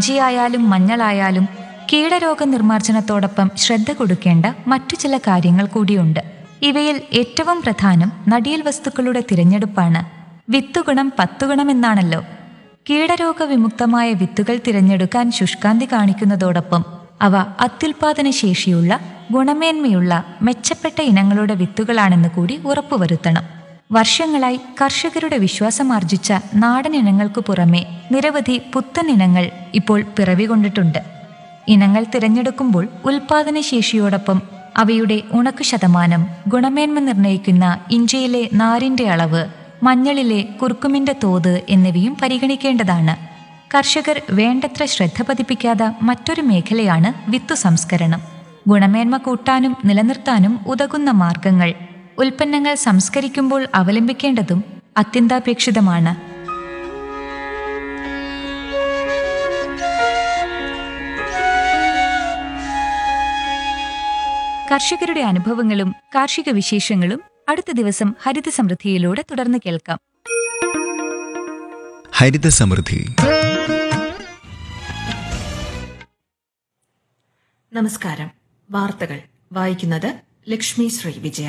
ഇഞ്ചിയായാലും മഞ്ഞളായാലും കീടരോഗ നിർമ്മാർജ്ജനത്തോടൊപ്പം ശ്രദ്ധ കൊടുക്കേണ്ട മറ്റു ചില കാര്യങ്ങൾ കൂടിയുണ്ട് ഇവയിൽ ഏറ്റവും പ്രധാനം നടിയൽ വസ്തുക്കളുടെ തിരഞ്ഞെടുപ്പാണ് വിത്തുഗുണം പത്തുഗുണം എന്നാണല്ലോ കീടരോഗ വിമുക്തമായ വിത്തുകൾ തിരഞ്ഞെടുക്കാൻ ശുഷ്കാന്തി കാണിക്കുന്നതോടൊപ്പം അവ അത്യുൽപാദന ശേഷിയുള്ള ഗുണമേന്മയുള്ള മെച്ചപ്പെട്ട ഇനങ്ങളുടെ വിത്തുകളാണെന്ന് കൂടി ഉറപ്പുവരുത്തണം വർഷങ്ങളായി കർഷകരുടെ വിശ്വാസമാർജിച്ച നാടൻ ഇനങ്ങൾക്കു പുറമെ നിരവധി പുത്തൻ ഇനങ്ങൾ ഇപ്പോൾ പിറവികൊണ്ടിട്ടുണ്ട് ഇനങ്ങൾ തിരഞ്ഞെടുക്കുമ്പോൾ ഉൽപാദനശേഷിയോടൊപ്പം അവയുടെ ഉണക്കു ശതമാനം ഗുണമേന്മ നിർണ്ണയിക്കുന്ന ഇഞ്ചിയിലെ നാരിന്റെ അളവ് മഞ്ഞളിലെ കുർക്കുമിന്റെ തോത് എന്നിവയും പരിഗണിക്കേണ്ടതാണ് കർഷകർ വേണ്ടത്ര ശ്രദ്ധ പതിപ്പിക്കാത്ത മറ്റൊരു മേഖലയാണ് വിത്തു സംസ്കരണം ഗുണമേന്മ കൂട്ടാനും നിലനിർത്താനും ഉതകുന്ന മാർഗങ്ങൾ ഉൽപ്പന്നങ്ങൾ സംസ്കരിക്കുമ്പോൾ അവലംബിക്കേണ്ടതും അത്യന്താപേക്ഷിതമാണ് കർഷകരുടെ അനുഭവങ്ങളും കാർഷിക വിശേഷങ്ങളും അടുത്ത ദിവസം ഹരിത സമൃദ്ധിയിലൂടെ തുടർന്ന് കേൾക്കാം ഹരിത സമൃദ്ധി നമസ്കാരം വാർത്തകൾ വായിക്കുന്നത് ലക്ഷ്മി ശ്രീ വിജയ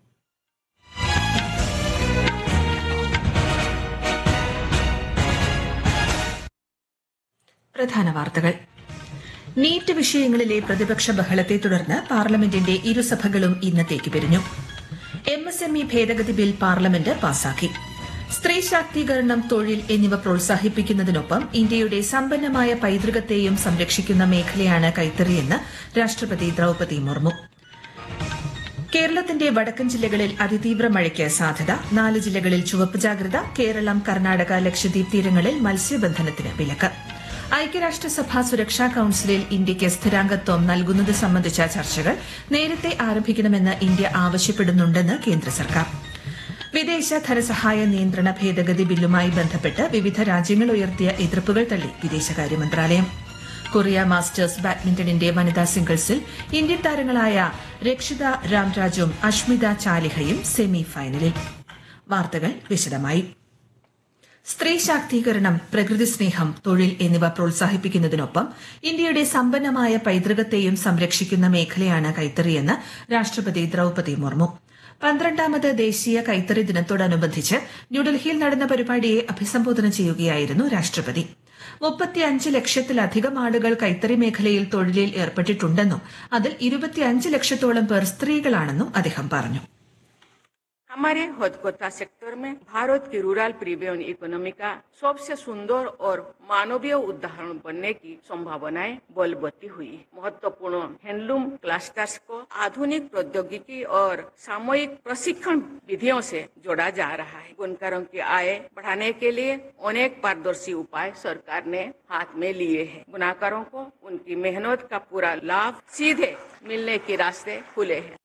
പ്രധാന വാർത്തകൾ നീറ്റ് വിഷയങ്ങളിലെ പ്രതിപക്ഷ ബഹളത്തെ തുടർന്ന് പാർലമെന്റിന്റെ ഇരുസഭകളും ഇന്നത്തേക്ക് പിരിഞ്ഞു എം എസ് എം ഇ ഭേദഗതി ബിൽ പാർലമെന്റ് പാസാക്കി സ്ത്രീ ശാക്തീകരണം തൊഴിൽ എന്നിവ പ്രോത്സാഹിപ്പിക്കുന്നതിനൊപ്പം ഇന്ത്യയുടെ സമ്പന്നമായ പൈതൃകത്തെയും സംരക്ഷിക്കുന്ന മേഖലയാണ് കൈത്തറിയെന്ന് രാഷ്ട്രപതി ദ്രൌപതി മുർമു കേരളത്തിന്റെ വടക്കൻ ജില്ലകളിൽ അതിതീവ്ര മഴയ്ക്ക് സാധ്യത നാല് ജില്ലകളിൽ ചുവപ്പ് ജാഗ്രത കേരളം കർണാടക ലക്ഷദ്വീപ് തീരങ്ങളിൽ മത്സ്യബന്ധനത്തിന് വിലക്ക് ഐക്യരാഷ്ട്രസഭ സുരക്ഷാ കൌൺസിലിൽ ഇന്ത്യയ്ക്ക് സ്ഥിരാംഗത്വം നൽകുന്നത് സംബന്ധിച്ച ചർച്ചകൾ നേരത്തെ ആരംഭിക്കണമെന്ന് ഇന്ത്യ ആവശ്യപ്പെടുന്നുണ്ടെന്ന് കേന്ദ്ര സർക്കാർ വിദേശ ധനസഹായ നിയന്ത്രണ ഭേദഗതി ബില്ലുമായി ബന്ധപ്പെട്ട് വിവിധ രാജ്യങ്ങൾ ഉയർത്തിയ എതിർപ്പുകൾ തള്ളി വിദേശകാര്യ മന്ത്രാലയം കൊറിയ മാസ്റ്റേഴ്സ് ബാഡ്മിന്റണിന്റെ വനിതാ സിംഗിൾസിൽ ഇന്ത്യൻ താരങ്ങളായ രക്ഷിത രാംരാജും അഷ്മിത ചാലിഹയും സെമി ഫൈനലിൽ വാർത്തകൾ വിശദമായി സ്ത്രീ ശാക്തീകരണം പ്രകൃതി സ്നേഹം തൊഴിൽ എന്നിവ പ്രോത്സാഹിപ്പിക്കുന്നതിനൊപ്പം ഇന്ത്യയുടെ സമ്പന്നമായ പൈതൃകത്തെയും സംരക്ഷിക്കുന്ന മേഖലയാണ് കൈത്തറിയെന്ന് രാഷ്ട്രപതി ദ്രൌപതി മുർമു പന്ത്രണ്ടാമത് ദേശീയ കൈത്തറി ദിനത്തോടനുബന്ധിച്ച് ന്യൂഡൽഹിയിൽ നടന്ന പരിപാടിയെ അഭിസംബോധന ചെയ്യുകയായിരുന്നു രാഷ്ട്രപതി മുപ്പത്തിയഞ്ച് ലക്ഷത്തിലധികം ആളുകൾ കൈത്തറി മേഖലയിൽ തൊഴിലിൽ ഏർപ്പെട്ടിട്ടുണ്ടെന്നും അതിൽ ഇരുപത്തിയഞ്ച് ലക്ഷത്തോളം പേർ സ്ത്രീകളാണെന്നും അദ്ദേഹം പറഞ്ഞു हमारे हथकथा सेक्टर में भारत की रूरल प्रीवियन इकोनॉमी का सबसे सुंदर और मानवीय उदाहरण बनने की संभावनाएं बलवती हुई महत्वपूर्ण हैंडलूम क्लस्टर्स को आधुनिक प्रौद्योगिकी और सामूहिक प्रशिक्षण विधियों से जोड़ा जा रहा है बुनकरों की आय बढ़ाने के लिए अनेक पारदर्शी उपाय सरकार ने हाथ में लिए हैं बुनाकरों को उनकी मेहनत का पूरा लाभ सीधे मिलने के रास्ते खुले हैं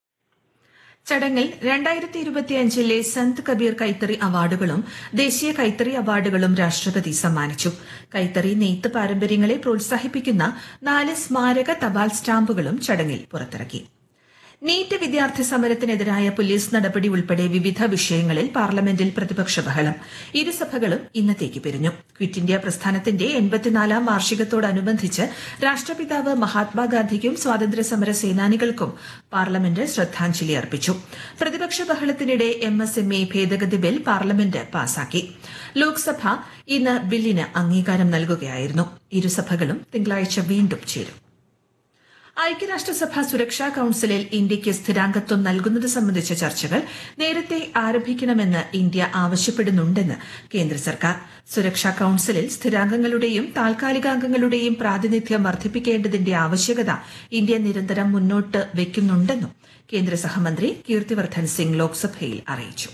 ചടങ്ങിൽ രണ്ടായിരത്തി ഇരുപത്തിയഞ്ചിലെ സന്ത് കബീർ കൈത്തറി അവാർഡുകളും ദേശീയ കൈത്തറി അവാർഡുകളും രാഷ്ട്രപതി സമ്മാനിച്ചു കൈത്തറി നെയ്ത്ത് പാരമ്പര്യങ്ങളെ പ്രോത്സാഹിപ്പിക്കുന്ന നാല് സ്മാരക തപാൽ സ്റ്റാമ്പുകളും ചടങ്ങിൽ പുറത്തിറക്കി നീറ്റ് വിദ്യാർത്ഥി സമരത്തിനെതിരായ പോലീസ് നടപടി ഉൾപ്പെടെ വിവിധ വിഷയങ്ങളിൽ പാർലമെന്റിൽ പ്രതിപക്ഷ ബഹളം ഇരുസഭകളും ഇന്നത്തേക്ക് പിരിഞ്ഞു ക്വിറ്റ് ഇന്ത്യ പ്രസ്ഥാനത്തിന്റെ എൺപത്തിനാലാം വാർഷികത്തോടനുബന്ധിച്ച് രാഷ്ട്രപിതാവ് മഹാത്മാഗാന്ധിക്കും സ്വാതന്ത്ര്യ സമര സേനാനികൾക്കും പാർലമെന്റ് ശ്രദ്ധാഞ്ജലി അർപ്പിച്ചു പ്രതിപക്ഷ ബഹളത്തിനിടെ എം എസ് എം എ ഭേദഗതി ബിൽ പാർലമെന്റ് പാസാക്കി ലോക്സഭ ഇന്ന് ബില്ലിന് അംഗീകാരം നൽകുകയായിരുന്നു ഇരുസഭകളും തിങ്കളാഴ്ച വീണ്ടും ചേരും ഐക്യരാഷ്ട്രസഭ സുരക്ഷാ കൌൺസിലിൽ ഇന്ത്യയ്ക്ക് സ്ഥിരാംഗത്വം നൽകുന്നത് സംബന്ധിച്ച ചർച്ചകൾ നേരത്തെ ആരംഭിക്കണമെന്ന് ഇന്ത്യ ആവശ്യപ്പെടുന്നുണ്ടെന്ന് കേന്ദ്ര സർക്കാർ സുരക്ഷാ കൌൺസിലിൽ സ്ഥിരാംഗങ്ങളുടെയും താൽക്കാലികാംഗങ്ങളുടെയും പ്രാതിനിധ്യം വർദ്ധിപ്പിക്കേണ്ടതിന്റെ ആവശ്യകത ഇന്ത്യ നിരന്തരം മുന്നോട്ട് വയ്ക്കുന്നുണ്ടെന്നും കേന്ദ്ര സഹമന്ത്രി കീർത്തിവർദ്ധൻ സിംഗ് ലോക്സഭയിൽ അറിയിച്ചു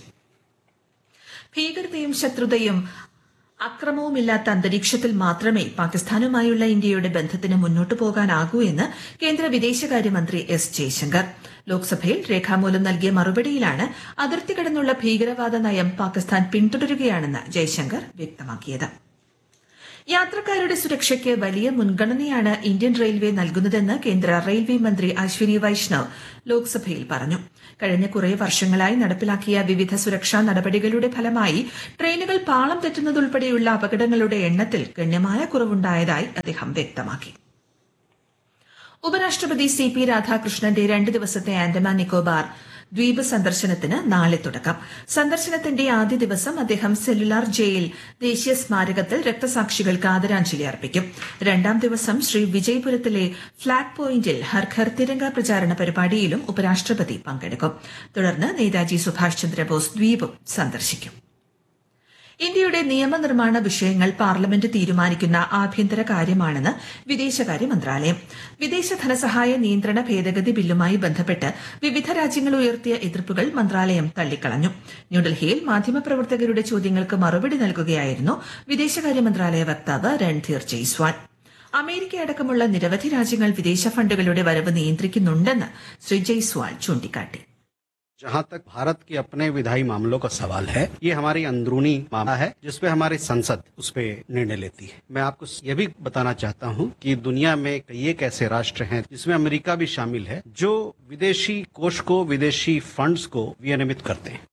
ഭീകരതയും ശത്രുതയും അക്രമവുമില്ലാത്ത അന്തരീക്ഷത്തിൽ മാത്രമേ പാകിസ്ഥാനുമായുള്ള ഇന്ത്യയുടെ ബന്ധത്തിന് മുന്നോട്ടു പോകാനാകൂ എന്ന് കേന്ദ്ര വിദേശകാര്യമന്ത്രി എസ് ജയശങ്കർ ലോക്സഭയിൽ രേഖാമൂലം നൽകിയ മറുപടിയിലാണ് അതിർത്തി കടന്നുള്ള ഭീകരവാദ നയം പാകിസ്ഥാൻ പിന്തുടരുകയാണെന്ന് ജയശങ്കർ വ്യക്തമാക്കിയത് യാത്രക്കാരുടെ സുരക്ഷയ്ക്ക് വലിയ മുൻഗണനയാണ് ഇന്ത്യൻ റെയിൽവേ നൽകുന്നതെന്ന് കേന്ദ്ര റെയിൽവേ മന്ത്രി അശ്വിനി വൈഷ്ണവ് ലോക്സഭയിൽ പറഞ്ഞു കഴിഞ്ഞ കുറേ വർഷങ്ങളായി നടപ്പിലാക്കിയ വിവിധ സുരക്ഷാ നടപടികളുടെ ഫലമായി ട്രെയിനുകൾ പാളം തെറ്റുന്നതുൾപ്പെടെയുള്ള അപകടങ്ങളുടെ എണ്ണത്തിൽ ഗണ്യമായ കുറവുണ്ടായതായി അദ്ദേഹം വ്യക്തമാക്കി ഉപരാഷ്ട്രപതി സി പി രാധാകൃഷ്ണന്റെ രണ്ട് ദിവസത്തെ ആൻഡമാൻ നിക്കോബാർ ദ്വീപ് സന്ദർശനത്തിന് നാളെ തുടക്കം സന്ദർശനത്തിന്റെ ആദ്യ ദിവസം അദ്ദേഹം സെല്ലുലാർ ജയിൽ ദേശീയ സ്മാരകത്തിൽ രക്തസാക്ഷികൾക്ക് ആദരാഞ്ജലി അർപ്പിക്കും രണ്ടാം ദിവസം ശ്രീ വിജയ്പുരത്തിലെ ഫ്ളാഗ് പോയിന്റിൽ ഹർ ഘർ തിരങ്ക പ്രചാരണ പരിപാടിയിലും ഉപരാഷ്ട്രപതി പങ്കെടുക്കും തുടർന്ന് നേതാജി സുഭാഷ് ചന്ദ്രബോസ് ദ്വീപും സന്ദർശിക്കും ഇന്ത്യയുടെ നിയമനിർമ്മാണ വിഷയങ്ങൾ പാർലമെന്റ് തീരുമാനിക്കുന്ന ആഭ്യന്തര കാര്യമാണെന്ന് വിദേശകാര്യ മന്ത്രാലയം വിദേശ ധനസഹായ നിയന്ത്രണ ഭേദഗതി ബില്ലുമായി ബന്ധപ്പെട്ട് വിവിധ രാജ്യങ്ങൾ ഉയർത്തിയ എതിർപ്പുകൾ മന്ത്രാലയം തള്ളിക്കളഞ്ഞു ന്യൂഡൽഹിയിൽ മാധ്യമപ്രവർത്തകരുടെ ചോദ്യങ്ങൾക്ക് മറുപടി നൽകുകയായിരുന്നു വിദേശകാര്യ മന്ത്രാലയ വക്താവ് രൺധീർ ജയ്സ്വാൾ അമേരിക്ക അടക്കമുള്ള നിരവധി രാജ്യങ്ങൾ വിദേശ ഫണ്ടുകളുടെ വരവ് നിയന്ത്രിക്കുന്നുണ്ടെന്ന് ശ്രീ ജയ്സ്വാൾ ചൂണ്ടിക്കാട്ടി जहां तक भारत के अपने विधायी मामलों का सवाल है ये हमारी अंदरूनी मामला है जिसपे हमारी संसद उस पे निर्णय लेती है मैं आपको ये भी बताना चाहता हूं कि दुनिया में कई एक ऐसे राष्ट्र हैं जिसमें अमेरिका भी शामिल है जो विदेशी कोष को विदेशी फंड्स को विनियमित करते हैं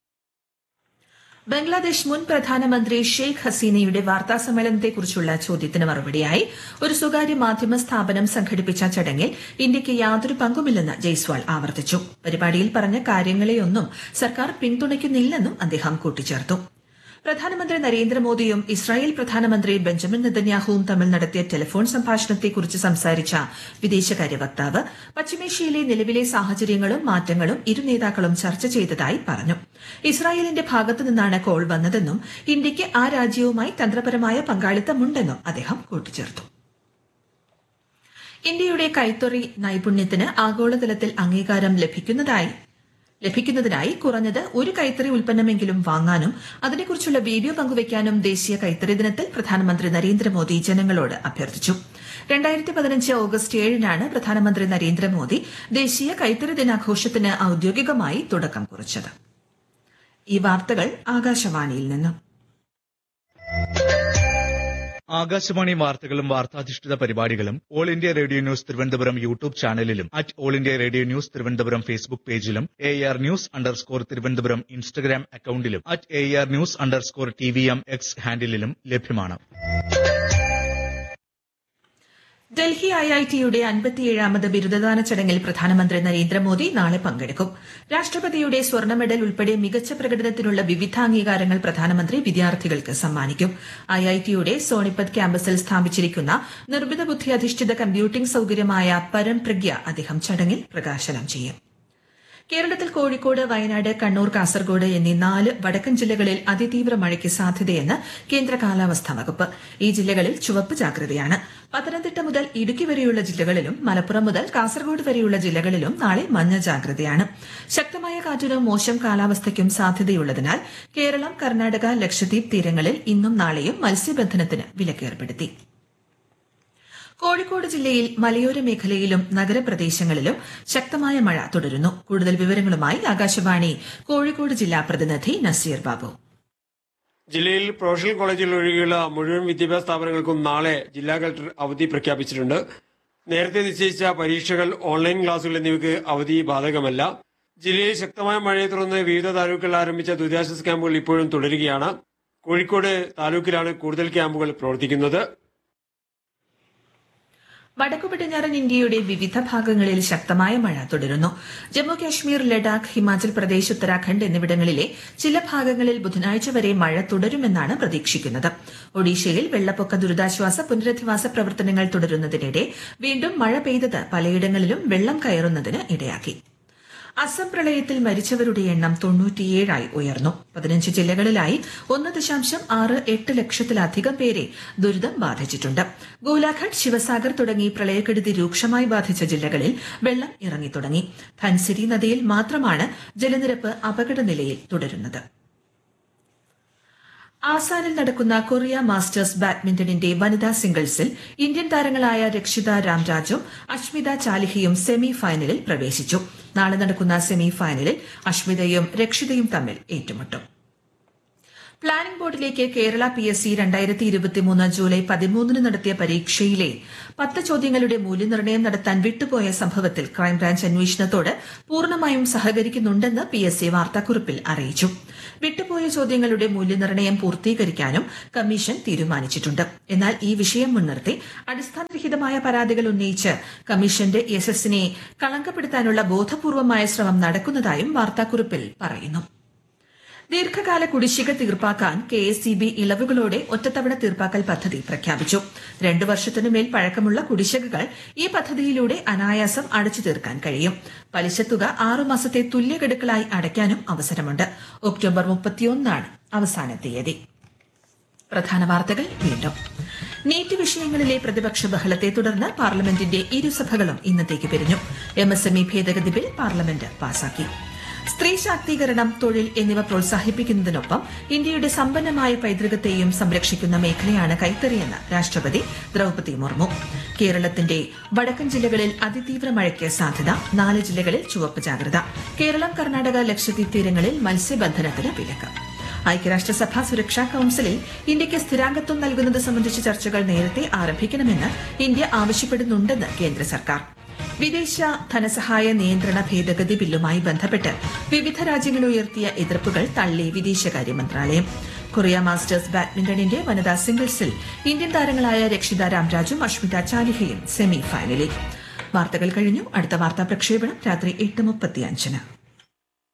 ബംഗ്ലാദേശ് മുൻ പ്രധാനമന്ത്രി ഷെയ്ഖ് ഹസീനയുടെ വാർത്താ സമ്മേളനത്തെക്കുറിച്ചുള്ള ചോദ്യത്തിന് മറുപടിയായി ഒരു സ്വകാര്യ മാധ്യമ സ്ഥാപനം സംഘടിപ്പിച്ച ചടങ്ങിൽ ഇന്ത്യയ്ക്ക് യാതൊരു പങ്കുമില്ലെന്ന് ജയ്സ്വാൾ ആവർത്തിച്ചു പരിപാടിയിൽ പറഞ്ഞ കാര്യങ്ങളെയൊന്നും സർക്കാർ പിന്തുണയ്ക്കുന്നില്ലെന്നും അദ്ദേഹം കൂട്ടിച്ചേർത്തു പ്രധാനമന്ത്രി നരേന്ദ്രമോദിയും ഇസ്രായേൽ പ്രധാനമന്ത്രി ബെഞ്ചമിൻ നെതന്യാഹുവും തമ്മിൽ നടത്തിയ ടെലിഫോൺ സംഭാഷണത്തെക്കുറിച്ച് സംസാരിച്ച വിദേശകാര്യ വക്താവ് പശ്ചിമേഷ്യയിലെ നിലവിലെ സാഹചര്യങ്ങളും മാറ്റങ്ങളും ഇരു നേതാക്കളും ചർച്ച ചെയ്തതായി പറഞ്ഞു ഇസ്രായേലിന്റെ ഭാഗത്തു നിന്നാണ് കോൾ വന്നതെന്നും ഇന്ത്യയ്ക്ക് ആ രാജ്യവുമായി തന്ത്രപരമായ പങ്കാളിത്തമുണ്ടെന്നും അദ്ദേഹം കൂട്ടിച്ചേർത്തു ഇന്ത്യയുടെ കൈത്തൊറി നൈപുണ്യത്തിന് ആഗോളതലത്തിൽ അംഗീകാരം ലഭിക്കുന്നതായി ലഭിക്കുന്നതിനായി കുറഞ്ഞത് ഒരു കൈത്തറി ഉൽപ്പന്നമെങ്കിലും വാങ്ങാനും അതിനെക്കുറിച്ചുള്ള വീഡിയോ പങ്കുവയ്ക്കാനും ദേശീയ കൈത്തറി ദിനത്തിൽ പ്രധാനമന്ത്രി നരേന്ദ്രമോദി ജനങ്ങളോട് അഭ്യർത്ഥിച്ചു രണ്ടായിരത്തി പതിനഞ്ച് ഓഗസ്റ്റ് ഏഴിനാണ് പ്രധാനമന്ത്രി നരേന്ദ്രമോദി ദേശീയ കൈത്തറി ദിനാഘോഷത്തിന് ഔദ്യോഗികമായി തുടക്കം കുറിച്ചത് ഈ വാർത്തകൾ ആകാശവാണിയിൽ നിന്നും ആകാശവാണി വാർത്തകളും വാർത്താധിഷ്ഠിത പരിപാടികളും all India radio news Thiruvananthapuram YouTube ചാനലിലും at all India radio news Thiruvananthapuram Facebook പേജിലും A R news underscore Thiruvananthapuram Instagram അക്കൌണ്ടിലും at A R news underscore T V M X ഹാൻഡിലും ലഭ്യമാണ് ഡൽഹി ഐ ഐ ടിയുടെ അൻപത്തിയേഴാമത് ബിരുദദാന ചടങ്ങിൽ പ്രധാനമന്ത്രി നരേന്ദ്രമോദി നാളെ പങ്കെടുക്കും രാഷ്ട്രപതിയുടെ സ്വർണ്ണ മെഡൽ ഉൾപ്പെടെ മികച്ച പ്രകടനത്തിനുള്ള വിവിധ അംഗീകാരങ്ങൾ പ്രധാനമന്ത്രി വിദ്യാർത്ഥികൾക്ക് സമ്മാനിക്കും ഐ ഐ ടിയുടെ സോണിപത് ക്യാമ്പസിൽ സ്ഥാപിച്ചിരിക്കുന്ന നിർമ്മിത ബുദ്ധി അധിഷ്ഠിത കമ്പ്യൂട്ടിംഗ് സൌകര്യമായ പരംപ്രഗ്യ അദ്ദേഹം ചടങ്ങിൽ പ്രകാശനം ചെയ്യും കേരളത്തിൽ കോഴിക്കോട് വയനാട് കണ്ണൂർ കാസർഗോഡ് എന്നീ നാല് വടക്കൻ ജില്ലകളിൽ അതിതീവ്ര മഴയ്ക്ക് സാധ്യതയെന്ന് കേന്ദ്ര കാലാവസ്ഥാ വകുപ്പ് ഈ ജില്ലകളിൽ ചുവപ്പ് ജാഗ്രതയാണ് പത്തനംതിട്ട മുതൽ ഇടുക്കി വരെയുള്ള ജില്ലകളിലും മലപ്പുറം മുതൽ കാസർഗോഡ് വരെയുള്ള ജില്ലകളിലും നാളെ മഞ്ഞ ജാഗ്രതയാണ് ശക്തമായ കാറ്റിനും മോശം കാലാവസ്ഥയ്ക്കും സാധ്യതയുള്ളതിനാൽ കേരളം കർണാടക ലക്ഷദ്വീപ് തീരങ്ങളിൽ ഇന്നും നാളെയും മത്സ്യബന്ധനത്തിന് വിലക്കേർപ്പെടുത്തി കോഴിക്കോട് ജില്ലയിൽ മലയോര മേഖലയിലും നഗരപ്രദേശങ്ങളിലും ശക്തമായ മഴ തുടരുന്നു കൂടുതൽ വിവരങ്ങളുമായി ആകാശവാണി കോഴിക്കോട് ജില്ലാ പ്രതിനിധി നസീർ ബാബു ജില്ലയിൽ പ്രൊഫഷണൽ കോളേജുകൾ ഒഴികെയുള്ള മുഴുവൻ വിദ്യാഭ്യാസ സ്ഥാപനങ്ങൾക്കും നാളെ ജില്ലാ കളക്ടർ അവധി പ്രഖ്യാപിച്ചിട്ടുണ്ട് നേരത്തെ നിശ്ചയിച്ച പരീക്ഷകൾ ഓൺലൈൻ ക്ലാസുകൾ എന്നിവയ്ക്ക് അവധി ബാധകമല്ല ജില്ലയിൽ ശക്തമായ മഴയെ തുടർന്ന് വിവിധ താലൂക്കുകളിൽ ആരംഭിച്ച ദുരിതാശ്വാസ ക്യാമ്പുകൾ ഇപ്പോഴും തുടരുകയാണ് കോഴിക്കോട് താലൂക്കിലാണ് കൂടുതൽ ക്യാമ്പുകൾ പ്രവർത്തിക്കുന്നത് വടക്കു പടിഞ്ഞാറൻ ഇന്ത്യയുടെ വിവിധ ഭാഗങ്ങളിൽ ശക്തമായ മഴ തുടരുന്നു ജമ്മു കാശ്മീർ ലഡാക്ക് ഹിമാചൽ പ്രദേശ് ഉത്തരാഖണ്ഡ് എന്നിവിടങ്ങളിലെ ചില ഭാഗങ്ങളിൽ ബുധനാഴ്ച വരെ മഴ തുടരുമെന്നാണ് പ്രതീക്ഷിക്കുന്നത് ഒഡീഷയിൽ വെള്ളപ്പൊക്ക ദുരിതാശ്വാസ പുനരധിവാസ പ്രവർത്തനങ്ങൾ തുടരുന്നതിനിടെ വീണ്ടും മഴ പെയ്തത് പലയിടങ്ങളിലും വെള്ളം കയറുന്നതിന് ഇടയാക്കി അസം പ്രളയത്തിൽ മരിച്ചവരുടെ എണ്ണം തൊണ്ണൂറ്റിയേഴായി ഉയർന്നു പതിനഞ്ച് ജില്ലകളിലായി ഒന്ന് ദശാംശം ആറ് എട്ട് ലക്ഷത്തിലധികം പേരെ ദുരിതം ബാധിച്ചിട്ടുണ്ട് ഗോലാഘട്ട് ശിവസാഗർ തുടങ്ങി പ്രളയക്കെടുതി രൂക്ഷമായി ബാധിച്ച ജില്ലകളിൽ വെള്ളം ഇറങ്ങിത്തുടങ്ങി ധൻസിരി നദിയിൽ മാത്രമാണ് ജലനിരപ്പ് അപകടനിലയിൽ തുടരുന്നത് ആസാനിൽ നടക്കുന്ന കൊറിയ മാസ്റ്റേഴ്സ് ബാഡ്മിന്റണിന്റെ വനിതാ സിംഗിൾസിൽ ഇന്ത്യൻ താരങ്ങളായ രക്ഷിത രാംരാജും അഷ്മിത ചാലിഹയും സെമി ഫൈനലിൽ പ്രവേശിച്ചു നാളെ നടക്കുന്ന സെമി ഫൈനലിൽ അഷ്മിതയും രക്ഷിതയും തമ്മിൽ ഏറ്റുമുട്ടും പ്ലാനിംഗ് ബോർഡിലേക്ക് കേരള പി എസ് സി രണ്ടായിരത്തി ഇരുപത്തിമൂന്ന് ജൂലൈ പതിമൂന്നിന് നടത്തിയ പരീക്ഷയിലെ പത്ത് ചോദ്യങ്ങളുടെ മൂല്യനിർണ്ണയം നടത്താൻ വിട്ടുപോയ സംഭവത്തിൽ ക്രൈംബ്രാഞ്ച് അന്വേഷണത്തോട് പൂർണ്ണമായും സഹകരിക്കുന്നുണ്ടെന്ന് പി എസ് സി വാർത്താക്കുറിപ്പിൽ അറിയിച്ചു വിട്ടുപോയ ചോദ്യങ്ങളുടെ മൂല്യനിർണ്ണയം പൂർത്തീകരിക്കാനും കമ്മീഷൻ തീരുമാനിച്ചിട്ടുണ്ട് എന്നാൽ ഈ വിഷയം മുൻനിർത്തി അടിസ്ഥാനരഹിതമായ പരാതികൾ ഉന്നയിച്ച് കമ്മീഷന്റെ യശസ്സിനെ കളങ്കപ്പെടുത്താനുള്ള ബോധപൂർവമായ ശ്രമം നടക്കുന്നതായും വാർത്താക്കുറിപ്പിൽ പറയുന്നു ദീർഘകാല കുടിശ്ശിക തീർപ്പാക്കാൻ കെ എസ് സി ബി ഇളവുകളോടെ ഒറ്റത്തവണ തീർപ്പാക്കൽ പദ്ധതി പ്രഖ്യാപിച്ചു രണ്ടു വർഷത്തിനുമേൽ പഴക്കമുള്ള കുടിശ്ശികകൾ ഈ പദ്ധതിയിലൂടെ അനായാസം അടച്ചു തീർക്കാൻ കഴിയും പലിശത്തുക ആറുമാസത്തെ തുല്യഗഡുക്കളായി അടയ്ക്കാനും അവസരമുണ്ട് ഒക്ടോബർ മുപ്പത്തിയൊന്നാണ് അവസാന തീയതി പ്രധാന വാർത്തകൾ വീണ്ടും നീറ്റ് വിഷയങ്ങളിലെ പ്രതിപക്ഷ ബഹളത്തെ തുടർന്ന് പാർലമെന്റിന്റെ ഇരുസഭകളും ഇന്നത്തേക്ക് പിരിഞ്ഞു എം എസ് എം ഇ ഭേദഗതി ബിൽ പാർലമെന്റ് പാസാക്കി സ്ത്രീ ശാക്തീകരണം തൊഴിൽ എന്നിവ പ്രോത്സാഹിപ്പിക്കുന്നതിനൊപ്പം ഇന്ത്യയുടെ സമ്പന്നമായ പൈതൃകത്തെയും സംരക്ഷിക്കുന്ന മേഖലയാണ് കൈത്തറിയെന്ന് രാഷ്ട്രപതി ദ്രൌപതി മുർമു കേരളത്തിന്റെ വടക്കൻ ജില്ലകളിൽ അതിതീവ്ര മഴയ്ക്ക് സാധ്യത നാല് ജില്ലകളിൽ ചുവപ്പ് ജാഗ്രത കേരളം കർണാടക ലക്ഷദ്വീപ് തീരങ്ങളിൽ മത്സ്യബന്ധനത്തിന് വിലക്ക് ഐക്യരാഷ്ട്രസഭ സുരക്ഷാ കൌൺസിലിൽ ഇന്ത്യയ്ക്ക് സ്ഥിരാംഗത്വം നൽകുന്നത് സംബന്ധിച്ച ചർച്ചകൾ നേരത്തെ ആരംഭിക്കണമെന്ന് ഇന്ത്യ ആവശ്യപ്പെടുന്നുണ്ടെന്ന് കേന്ദ്ര സർക്കാർ വിദേശ ധനസഹായ നിയന്ത്രണ ഭേദഗതി ബില്ലുമായി ബന്ധപ്പെട്ട് വിവിധ രാജ്യങ്ങൾ ഉയർത്തിയ എതിർപ്പുകൾ തള്ളി വിദേശകാര്യ മന്ത്രാലയം കൊറിയ മാസ്റ്റേഴ്സ് ബാഡ്മിന്റണിന്റെ വനിതാ സിംഗിൾസിൽ ഇന്ത്യൻ താരങ്ങളായ രക്ഷിത രാംരാജും അഷ്മിത ചാലിഹയും സെമി ഫൈനലിൽ വാർത്തകൾ കഴിഞ്ഞു അടുത്ത വാർത്താ പ്രക്ഷേപണം രാത്രി എട്ട് മുപ്പത്തിയഞ്ചിന്